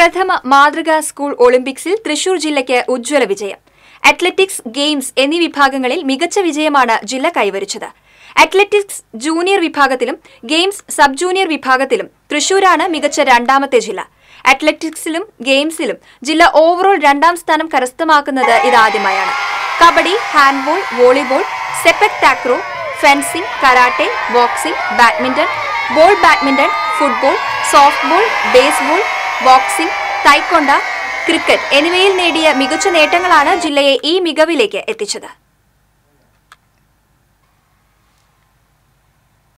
പ്രഥമ മാതൃകാ സ്കൂൾ ഒളിമ്പിക്സിൽ തൃശൂർ ജില്ലയ്ക്ക് ഉജ്ജ്വല വിജയം അത്ലറ്റിക്സ് ഗെയിംസ് എന്നീ വിഭാഗങ്ങളിൽ മികച്ച വിജയമാണ് ജില്ല കൈവരിച്ചത് അത്ലറ്റിക്സ് ജൂനിയർ വിഭാഗത്തിലും ഗെയിംസ് സബ് ജൂനിയർ വിഭാഗത്തിലും തൃശൂരാണ് മികച്ച രണ്ടാമത്തെ ജില്ല അത്ലറ്റിക്സിലും ഗെയിംസിലും ജില്ല ഓവറോൾ രണ്ടാം സ്ഥാനം കരസ്ഥമാക്കുന്നത് ഇതാദ്യമായാണ് kabaddi handball volleyball sepak takraw fencing karate boxing badminton ball badminton football softball baseball boxing taekwondo cricket എന്നിവയിൽ നേടിയ മികച്ച നേട്ടങ്ങളാണ് ജില്ലയെ ഈ മികവിലേക്ക് എത്തിച്ചത്